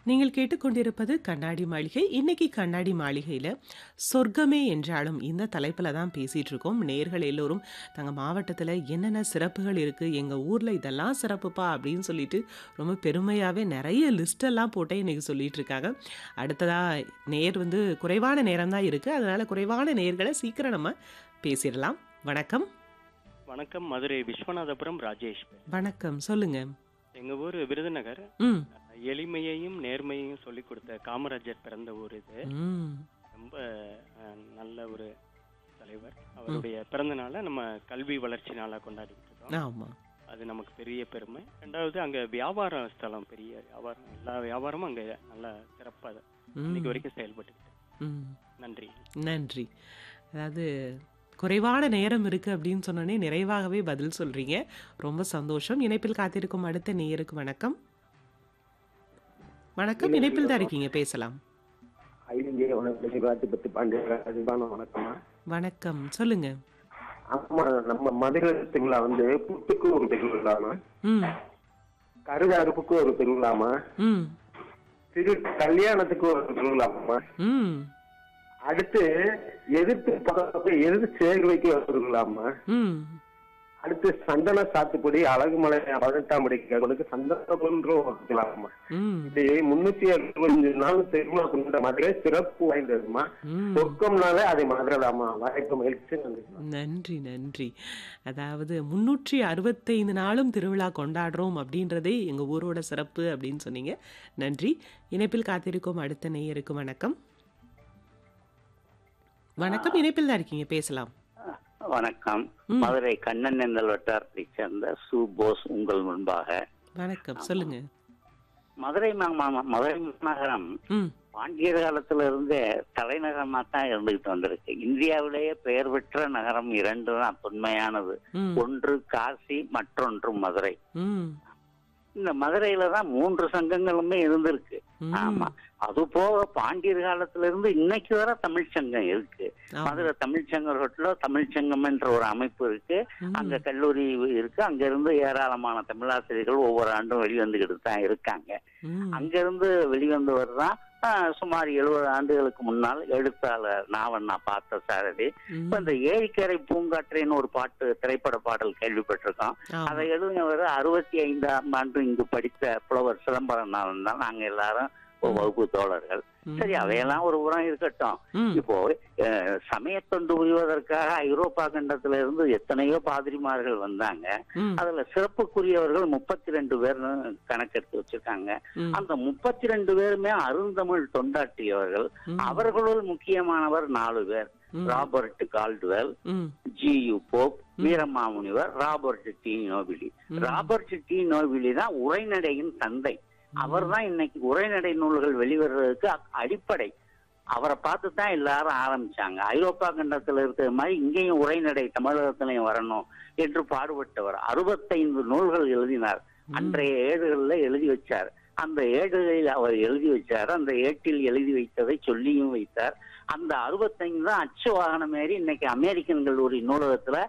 நீங்கள் கேட்டுக்கொண்டிருப்பது கண்ணாடி மாளிகை இன்னைக்கு கண்ணாடி மாளிகையில் சொர்க்கமே என்றாலும் இந்த தலைப்பில் தான் பேசிகிட்டு இருக்கோம் நேர்கள் எல்லோரும் தங்கள் மாவட்டத்தில் என்னென்ன சிறப்புகள் இருக்குது எங்கள் ஊரில் இதெல்லாம் சிறப்புப்பா அப்படின்னு சொல்லிட்டு ரொம்ப பெருமையாகவே நிறைய லிஸ்டெல்லாம் போட்டே இன்றைக்கி சொல்லிட்டு இருக்காங்க அடுத்ததாக நேர் வந்து குறைவான நேரம் தான் இருக்குது அதனால் குறைவான நேர்களை சீக்கிரம் நம்ம பேசிடலாம் வணக்கம் வணக்கம் மதுரை விஸ்வநாதபுரம் ராஜேஷ் வணக்கம் சொல்லுங்கள் எங்க ஊர் விருதுநகர் ம் எளிமையையும் நேர்மையையும் சொல்லி கொடுத்த காமராஜர் பிறந்த ஊர் இது ம் ரொம்ப அஹ், நல்ல ஒரு தலைவர் அவருடைய பிறந்த நாளை நம்ம கல்வி வளர்ச்சி நாளா கொண்டாடிட்டு இருக்கோம் ஆமாம் அது நமக்கு பெரிய பெருமை ரெண்டாவது அங்க வியாபார ஸ்தலம் பெரிய வியாபாரம் எல்லா வியாபாரமும் அங்க நல்லா சிறப்பா இன்னைக்கு வரைக்கும் செயல்பட்டு ம் நன்றி நன்றி அதாவது குறைவான நேரம் இருக்கு அப்படின்னு சொன்னோடனே நிறைவாகவே பதில் சொல்றீங்க ரொம்ப சந்தோஷம் இணைப்பில் காத்திருக்கும் அடுத்த நேயருக்கு வணக்கம் வணக்கம் இணைப்பில் தான் இருக்கீங்க பேசலாம் ஐந்து வணக்கம் சிவாஜி பத்தி பாண்டிய அன்பான வணக்கம்மா வணக்கம் சொல்லுங்க ஆமா நம்ம மதுரை திருவிழா வந்து புத்துக்கு ஒரு திருவிழாமா ம் கருதாருப்புக்கு ஒரு திருவிழாமா ம் திரு கல்யாணத்துக்கு ஒரு திருவிழாமா ம் அடுத்து எதிர்த்து பக்கத்து எதிர்த்து சேர்வைக்கு ஒரு திருவிழாமா ம் அடுத்து சந்தன சாத்துக்குடி அழகுமலை பதினெட்டாம் படிக்கிறவங்களுக்கு சந்தனம்ன்ற ஒரு திருவிழாமா ம் இப்படி முன்னூத்தி அறுபத்தஞ்சு நாள் திருவிழா கொண்ட மதுரை சிறப்பு வாய்ந்ததுமா ம் சொர்க்கம்னாலே அது மதுரைதாமா வாய்ப்பு மகிழ்ச்சி நன்றி நன்றி நன்றி அதாவது முன்னூற்றி அறுபத்தைந்து நாளும் திருவிழா கொண்டாடுறோம் அப்படின்றதே எங்கள் ஊரோட சிறப்பு அப்படின்னு சொன்னீங்க நன்றி இணைப்பில் காத்திருக்கும் அடுத்த நேயருக்கு வணக்கம் வணக்கம் இணைப்பில் தான் இருக்கீங்க பேசலாம் வணக்கம் ம். மதுரை கண்ணன் எந்தல் வட்டாரத்தைச் சேர்ந்த சு போஸ் உங்கள் முன்பாக வணக்கம் சொல்லுங்க மதுரை மா- மா- மதுரை மாநகரம் ம் பாண்டியர் காலத்துல இருந்தே தலைநகரமா தான் இருந்துகிட்டு வந்திருக்கு இந்தியாவிலேயே பெயர் பெற்ற நகரம் இரண்டு தான் தொன்மையானது ம் ஒன்று காசி மற்றொன்று மதுரை ம் இந்த மதுரையில தான் மூன்று சங்கங்களுமே இருந்திருக்கு ம். ஆமா அது போக பாண்டியர் காலத்துல இருந்து இன்னைக்கு வரை தமிழ்ச்சங்கம் இருக்கு ஆமா. மதுரை தமிழ்ச்சங்கம் ரோட்ல தமிழ்ச்சங்கம் என்ற ஒரு அமைப்பு இருக்கு ம். அங்க கல்லூரி இருக்கு அங்க இருந்து ஏராளமான தமிழாசிரியர்கள் ஒவ்வொரு ஆண்டும் வெளிவந்துகிட்டு தான் இருக்காங்க ம். அங்க இருந்து வெளிவந்தவர் தான் ஆஹ், சுமார் எழுபது ஆண்டுகளுக்கு முன்னால் எழுத்தாளர் நாவண்ணா பார்த்த சாரதி ம். இப்ப இந்த ஏரிக்கரை பூங்காற்றின்னு ஒரு பாட்டு திரைப்பட பாடல் கேள்விப்பட்டிருக்கோம் ஆமா. அதை எழுதினவர் அறுபத்தி ஐந்தாம் ஆண்டு இங்கு படித்த புலவர் சிதம்பரநாதன் தான் நாங்க எல்லாரும் ஒரு வகுப்பு தோழர்கள் ம். சரி அவையெல்லாம் ஒரு புறம் இருக்கட்டும் ம். இப்போ அஹ், சமயத்தொண்டு புரிவதற்காக ஐரோப்பா கண்டத்துல இருந்து எத்தனையோ பாதிரிமார்கள் வந்தாங்க ம். அதுல சிறப்புக்குரியவர்கள் முப்பத்தி ரெண்டு பேர்னு கணக்கெடுத்து வச்சிருக்காங்க ம். அந்த முப்பத்தி ரெண்டு பேருமே அருந்தமிழ் தொண்டாற்றியவர்கள் ம். அவர்களுள் முக்கியமானவர் நாலு பேர் ம். ராபர்ட் கால்டுவெல் ம். G U Pope Veeramamunivar Robert de Nobili ம். ராபர்ட் டி நோபிலி தான் உரைநடையின் தந்தை அவர் தான் இன்னைக்கு உரைநடை நூல்கள் வெளிவருவதற்கு அ- அடிப்படை அவரை பார்த்து தான் எல்லாரும் ஆரம்பிச்சாங்க ஐரோப்பா கண்டத்துல இருக்கிற மாதிரி இங்கேயும் உரைநடை தமிழகத்திலையும் வரணும் என்று பாடுபட்டவர் அறுபத்தைந்து நூல்கள் எழுதினார் அன்றைய ஏடுகள்ல எழுதி வச்சார் அந்த ஏடுகளில் அவர் எழுதி வச்சார் அந்த ஏட்டில் எழுதி வைத்ததை சொல்லியும் வைத்தார் அந்த அறுபத்தைந்து தான் அச்சு வாகனம் ஏறி இன்னைக்கு அமெரிக்கன் கல்லூரி நூலகத்துல